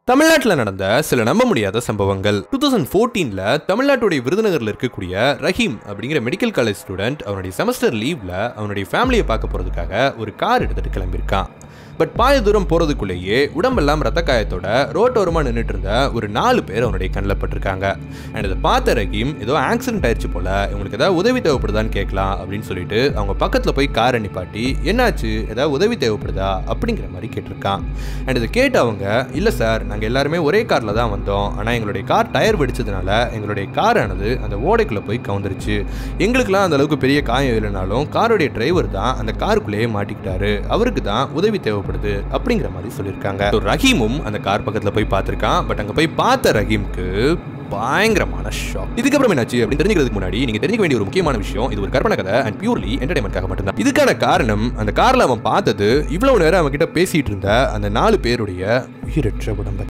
தமிழ்நாட்டில் நடந்த சில நம்ப முடியாத சம்பவங்கள் டூ தௌசண்ட் ஃபோர்டீனில் தமிழ்நாட்டுடைய விருதுநகரில் இருக்கக்கூடிய ரஹீம் அப்படிங்கிற மெடிக்கல் காலேஜ் ஸ்டூடெண்ட் அவனுடைய செமஸ்டர் லீவில் அவனுடைய ஃபேமிலியை பார்க்க போகிறதுக்காக ஒரு கார் எடுத்துகிட்டு கிளம்பியிருக்கான் பட் பாதி தூரம் போகிறதுக்குள்ளேயே உடம்பெல்லாம் ரத்த காயத்தோட ரோட்டோரமாக நின்றுட்டு இருந்த ஒரு நாலு பேர் அவனுடைய கண்ணில் பட்டிருக்காங்க அண்ட் இதை பார்த்த ரஹீம் ஏதோ ஆக்சிடென்ட் ஆயிடுச்சு போல இவங்களுக்கு ஏதாவது உதவி தேவைப்படுதான்னு கேட்கலாம் அப்படின்னு சொல்லிட்டு அவங்க பக்கத்தில் போய் காரை நிப்பாட்டி என்னாச்சு ஏதாவது உதவி தேவைப்படுதா அப்படிங்கிற மாதிரி கேட்டிருக்கான் அண்ட் இதை கேட்டு அவங்க இல்லை சார் நாங்கள் எல்லாருமே ஒரே காரில் தான் வந்தோம் ஆனால் எங்களுடைய கார் டயர் வெடிச்சதுனால எங்களுடைய கார் ஆனது அந்த ஓடைக்குள்ளே போய் கவுந்துருச்சு எங்களுக்குலாம் அந்த அளவுக்கு பெரிய காயம் இல்லைனாலும் காருடைய டிரைவர் தான் அந்த காருக்குள்ளேயே மாட்டிக்கிட்டாரு அவருக்கு தான் உதவி தேவைப்படுது அப்படிங்கிற மாதிரி சொல்லியிருக்காங்க So, ரஹீமும் அந்த கார் பக்கத்தில் போய் பார்த்துருக்கான் பட் அங்கே போய் பார்த்த ரஹீம்க்கு பயங்கரமான ஷாக் இதுக்கப்புறம் என்னாச்சு அப்படின்னு தெரிஞ்சுக்கிறதுக்கு முன்னாடி நீங்க தெரிஞ்சுக்க வேண்டிய ஒரு முக்கியமான விஷயம் இது ஒரு கற்பனை கதை அண்ட் பியூர்லி என்டர்டைன்மெண்ட்காக மட்டும்தான் இதுக்கான காரணம் அந்த கார்ல அவன் பார்த்தது இவ்வளவு நேரம் அவன் கிட்ட பேசிட்டு இருந்த அந்த நாலு பேருடைய உயிரற்ற உடம்பை